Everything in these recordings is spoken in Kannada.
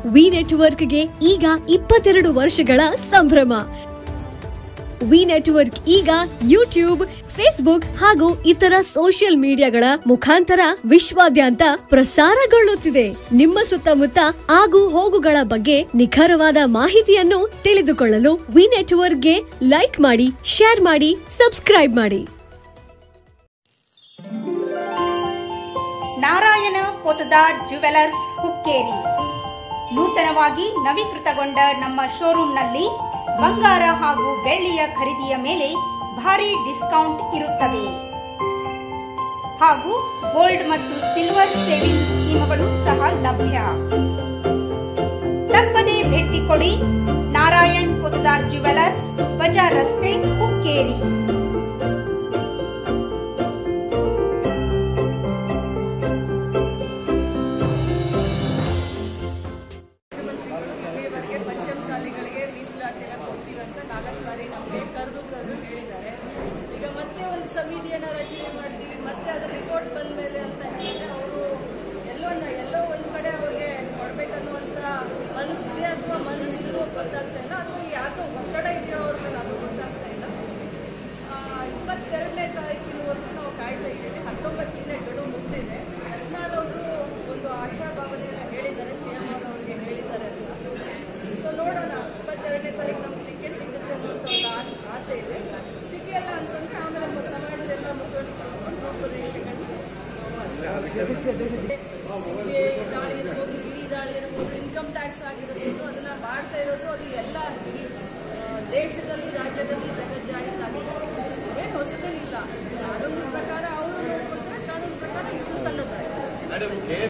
ವಿ ನೆಟ್ವರ್ಕ್ಗೆ ಈಗ ಇಪ್ಪತ್ತೆರಡು ವರ್ಷಗಳ ಸಂಭ್ರಮ ವಿ ನೆಟ್ವರ್ಕ್ ಈಗ ಯೂಟ್ಯೂಬ್ ಫೇಸ್ಬುಕ್ ಹಾಗೂ ಇತರ ಸೋಷಿಯಲ್ ಮೀಡಿಯಾಗಳ ಮುಖಾಂತರ ವಿಶ್ವಾದ್ಯಂತ ಪ್ರಸಾರಗೊಳ್ಳುತ್ತಿದೆ ನಿಮ್ಮ ಸುತ್ತಮುತ್ತ ಆಗು ಹೋಗುಗಳ ಬಗ್ಗೆ ನಿಖರವಾದ ಮಾಹಿತಿಯನ್ನು ತಿಳಿದುಕೊಳ್ಳಲು ವಿ ನೆಟ್ವರ್ಕ್ಗೆ ಲೈಕ್ ಮಾಡಿ ಶೇರ್ ಮಾಡಿ ಸಬ್ಸ್ಕ್ರೈಬ್ ಮಾಡಿ ನಾರಾಯಣ ಪೊತದಾರ್ ಜುವೆಲರ್ಸ್ ಹುಕ್ಕೇರಿ ನೂತನವಾಗಿ ನವೀಕೃತಗೊಂಡ ನಮ್ಮ ಶೋರೂಮ್ನಲ್ಲಿ ಬಂಗಾರ ಹಾಗೂ ಬೆಳ್ಳಿಯ ಖರೀದಿಯ ಮೇಲೆ ಭಾರಿ ಡಿಸ್ಕೌಂಟ್ ಇರುತ್ತದೆ ಹಾಗೂ ಗೋಲ್ಡ್ ಮತ್ತು ಸಿಲ್ವರ್ ಸೇವಿಂಗ್ ಸ್ಕೀಮ್ಗಳು ಸಹ ಲಭ್ಯ ತಪ್ಪದೇ ಭೇಟಿ ಕೊಡಿ ನಾರಾಯಣ್ ಪೊತದಾರ್ ಜುವೆಲರ್ಸ್ ಬಜಾರ್ ರಸ್ತೆ ಹುಕ್ಕೇರಿ ಮುಖ್ಯಮಂತ್ರಿಗಳು ಇಲ್ಲಿವರೆಗೆ ಪಂಚಮಸಾಲಿಗಳಿಗೆ ಮೀಸಲಾತಿನ ಕೊಡ್ತೀವಿ ಅಂತ ನಾಲ್ಕು ಬಾರಿ ನಮಗೆ ಕರೆದು ಕರೆದು ಹೇಳಿದ್ದಾರೆ ಈಗ ಮತ್ತೆ ಒಂದು ಸಮಿತಿಯನ್ನ ರಚನೆ ಮಾಡ್ತೀವಿ ಮತ್ತೆ ಅದರ ರಿಪೋರ್ಟ್ ಬಂದ ಮೇಲೆ ಅಂತ ಹೇಳಿದ್ರೆ ಅವರು ಎಲ್ಲೋ ನ- ಎಲ್ಲೋ ಒಂದು ಕಡೆ ಅವ್ರಿಗೆ ಕೊಡ್ಬೇಕನ್ನುವಂತ ಮನಸ್ಸಿದೆ ಅಥವಾ ಮನಸ್ಸಿಲ್ಲೋ ಗೊತ್ತಾಗ್ತಾ ಇಲ್ಲ ಅಥವಾ ಯಾಕೋ ಒತ್ತಡ ಇದೆಯೋ ಅವ್ರ ಮೇಲೆ ಅದು ಗೊತ್ತಾಗ್ತಾ ಇಲ್ಲ ಆ, ಇಪ್ಪತ್ತೆರಡನೇ ತಾರೀಕಿನವರೆಗೂ ನಾವು ಕಾಯ್ತಾ ಇದ್ದೀವಿ ಹತ್ತೊಂಬತ್ತು ದಿನ ಗಡುವು ಮುಗಿದಿದೆ ಹದಿನಾಳು ಅವರು ಒಂದು ಆಶಾಭಾವನೆಯನ್ನು ಹೇಳಿದ್ದಾರೆ ಸಿ ಎಂ ಅವರು ಅವರಿಗೆ ಹೇಳಿದ್ದಾರೆ ಅಂತ ಸೊ ನೋಡೋಣ ಇಪ್ಪತ್ತೆರಡನೇ ತಾರೀಕು ನಮ್ಗೆ ಸಿಕ್ಕೇ ಸಿಗುತ್ತೆ ಅನ್ನೋಂಥ ಒಂದು ಆಶ್- ಆಸೆ ಇದೆ ಸಿಕ್ಕಿಲ್ಲ ಅಂತಂದ್ರೆ ಆಮೇಲೆ ನಮ್ಮ ಸಮಾಜದೆಲ್ಲ ಮುಖಂಡು ಕಲ್ತ್ಕೊಂಡು ರೂಪುರೇಷೆಗಳನ್ನ ಸಿಬಿಐ ದಾಳಿ ಇರ್ಬೋದು ಇಡಿ ದಾಳಿ ಇರ್ಬೋದು ಇನ್ಕಮ್ ಟ್ಯಾಕ್ಸ್ ಆಗಿರ್ಬೋದು ಅದನ್ನ ಮಾಡ್ತಾ ಇರೋದು ಅದು ಎಲ್ಲ ಇಡೀ ಆ, ದೇಶದಲ್ಲಿ ರಾಜ್ಯದಲ್ಲಿ ಜಗಜ್ಜಾಹಿರಾಗಿದೆ ಇದೇನು ಹೊಸದೇನಿಲ್ಲ ಕಾನೂನು ಪ್ರಕಾರ ಅವರು ನೋಡ್ಕೊಳ್ತಾರೆ ಕಾನೂನು ಪ್ರಕಾರ ಇವರು ಸನ್ನದ್ಧರಾಗಿದ್ದಾರೆ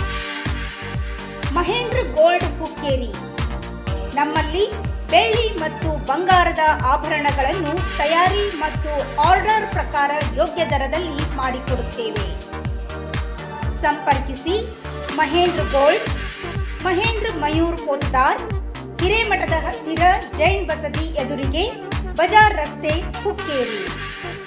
ಮಹೇಂದ್ರ ಗೋಲ್ಡ್ ಹುಕ್ಕೇರಿ ನಮ್ಮಲ್ಲಿ ಬೆಳ್ಳಿ ಮತ್ತು ಬಂಗಾರದ ಆಭರಣಗಳನ್ನು ತಯಾರಿ ಮತ್ತು ಆರ್ಡರ್ ಪ್ರಕಾರ ಯೋಗ್ಯ ದರದಲ್ಲಿ ಮಾಡಿಕೊಡುತ್ತೇವೆ ಸಂಪರ್ಕಿಸಿ ಮಹೇಂದ್ರ ಗೋಲ್ಡ್ ಮಹೇಂದ್ರ ಮಯೂರ್ ಪೋತ್ತಾರ್ ಹಿರೇಮಠದ ಹತ್ತಿರ ಜೈನ್ ಬಸದಿ ಎದುರಿಗೆ ಬಜಾರ್ ರಸ್ತೆ ಹುಕ್ಕೇರಿ